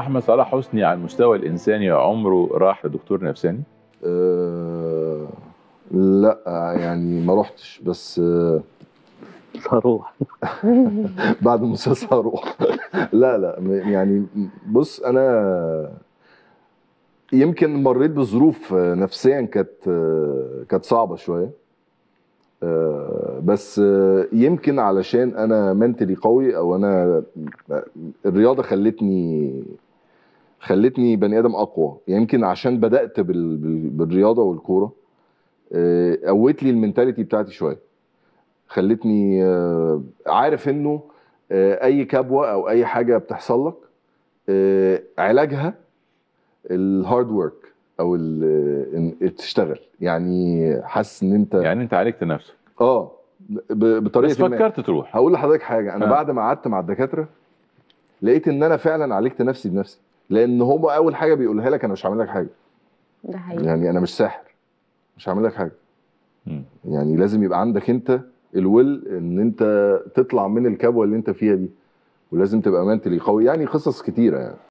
احمد صلاح حسني على المستوى الانساني عمره راح لدكتور نفساني أه لا يعني ما رحتش بس أه هروح بعد المسلسل هروح لا لا م- يعني بص انا يمكن مريت بظروف نفسيا كانت كانت صعبه شويه آه، بس آه، يمكن علشان انا منتلي قوي او انا الرياضه خلتني خلتني بني ادم اقوى يمكن عشان بدات بال- بال- بالرياضه والكوره آه، قوت لي المنتاليتي بتاعتي شويه خلتني آه، عارف انه آه، اي كبوه او اي حاجه بتحصل لك آه، علاجها الهارد ورك او ال- إن تشتغل يعني حاسس ان انت يعني انت عالجت نفسك اه ب- بطريقه بس ما. فكرت تروح هقول لحضرتك حاجه انا آه. بعد ما قعدت مع الدكاتره لقيت ان انا فعلا عالجت نفسي بنفسي لان هم اول حاجه بيقولها لك انا مش هعمل لك حاجه ده حقيقي يعني انا مش ساحر مش هعمل لك حاجه مم. يعني لازم يبقى عندك انت الويل ان انت تطلع من الكبوه اللي انت فيها دي ولازم تبقى منتلي قوي يعني قصص كتيره يعني